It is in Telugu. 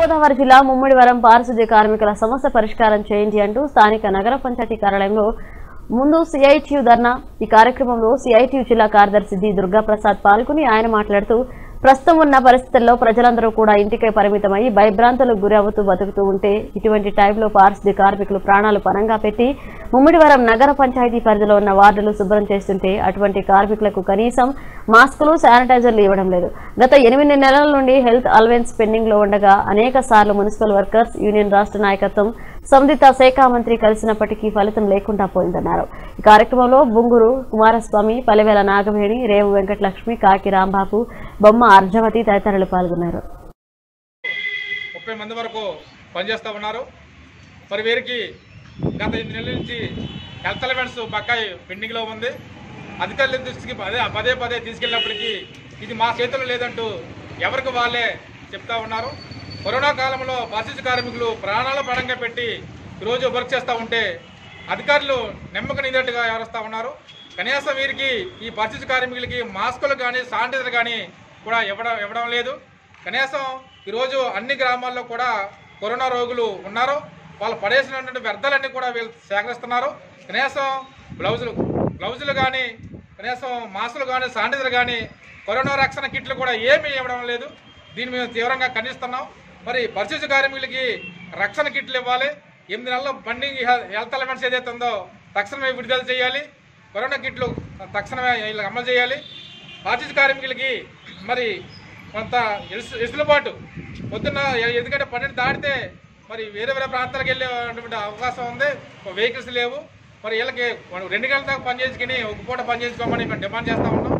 తూర్పుగోదావరి జిల్లా ముమ్మిడివరం పారిశుద్ధ్య కార్మికుల సమస్య పరిష్కారం చేయండి అంటూ స్థానిక నగర పంచాయతీ కార్యాలయంలో ముందు సిఐటియు ధర్నా ఈ కార్యక్రమంలో సిఐటియు జిల్లా కార్యదర్శి డి దుర్గాప్రసాద్ పాల్గొని ఆయన మాట్లాడుతూ ప్రస్తుతం ఉన్న పరిస్థితుల్లో ప్రజలందరూ కూడా ఇంటికే పరిమితమై భయభ్రాంతులకు గురి అవుతూ బతుకుతూ ఉంటే ఇటువంటి టైంలో పారిశుద్ధ్య కార్మికులు ప్రాణాలు పరంగా పెట్టి ముమ్మిడివరం నగర పంచాయతీ పరిధిలో ఉన్న వార్డులు శుభ్రం చేస్తుంటే అటువంటి కార్మికులకు కనీసం మాస్కులు శానిటైజర్లు ఇవ్వడం లేదు గత ఎనిమిది నెలల నుండి హెల్త్ అలవెన్స్ పెండింగ్ లో ఉండగా అనేక సార్లు మున్సిపల్ వర్కర్స్ యూనియన్ రాష్ట్ర నాయకత్వం సంబంధిత శాఖ మంత్రి కలిసినప్పటికీ ఫలితం లేకుండా పోయిందన్నారు ఈ కార్యక్రమంలో బుంగురు కుమారస్వామి పలివేల నాగవేణి రేవు వెంకటలక్ష్మి కాకి రాంబాబు బొమ్మ అర్జవతి తదితరులు పాల్గొన్నారు ముప్పై మంది వరకు పనిచేస్తూ ఉన్నారు మరి వీరికి గత ఎనిమిది నెలల నుంచి హెల్త్ అలవెన్స్ బకాయి పెండింగ్లో ఉంది అధికారుల దృష్టికి పదే పదే పదే తీసుకెళ్ళినప్పటికీ ఇది మా చేతుల్లో లేదంటూ ఎవరికి వాళ్ళే చెప్తా ఉన్నారు కరోనా కాలంలో పారిశుద్ధ్య కార్మికులు ప్రాణాలు పడంగా పెట్టి ఈరోజు వర్క్ చేస్తూ ఉంటే అధికారులు నెమ్మక నిదట్టుగా వ్యవహరిస్తూ ఉన్నారు కనీసం వీరికి ఈ పారిశుద్ధ్య కార్మికులకి మాస్కులు కానీ శానిటైజర్ కానీ కూడా ఇవ్వడం ఇవ్వడం లేదు కనీసం ఈరోజు అన్ని గ్రామాల్లో కూడా కరోనా రోగులు ఉన్నారు వాళ్ళు పడేసినటువంటి వ్యర్థాలన్నీ కూడా వీళ్ళు సేకరిస్తున్నారు కనీసం బ్లౌజులు బ్లౌజులు కానీ కనీసం మాస్కులు కానీ శానిటైజర్ కానీ కరోనా రక్షణ కిట్లు కూడా ఏమీ ఇవ్వడం లేదు దీన్ని మేము తీవ్రంగా ఖండిస్తున్నాం మరి పరిశుద్ధ కార్మికులకి రక్షణ కిట్లు ఇవ్వాలి ఎనిమిది నెలల బండింగ్ హెల్త్ అలవెన్స్ ఏదైతే ఉందో తక్షణమే విడుదల చేయాలి కరోనా కిట్లు తక్షణమే వీళ్ళకి అమలు చేయాలి పారిశుద్ధ కార్మికులకి మరి కొంత ఎసు- ఎసులుబాటు పొద్దున్న ఎ- ఎందుకంటే పన్నెండు దాటితే మరి వేరే వేరే ప్రాంతాలకు వెళ్ళేటువంటి అవకాశం ఉంది వెహికల్స్ లేవు మరి వీళ్ళకి రెండు గంటల దాకా పని చేసుకుని ఒక పూట పని చేసుకోమని మేము డిమాండ్ చేస్తా ఉన్నాం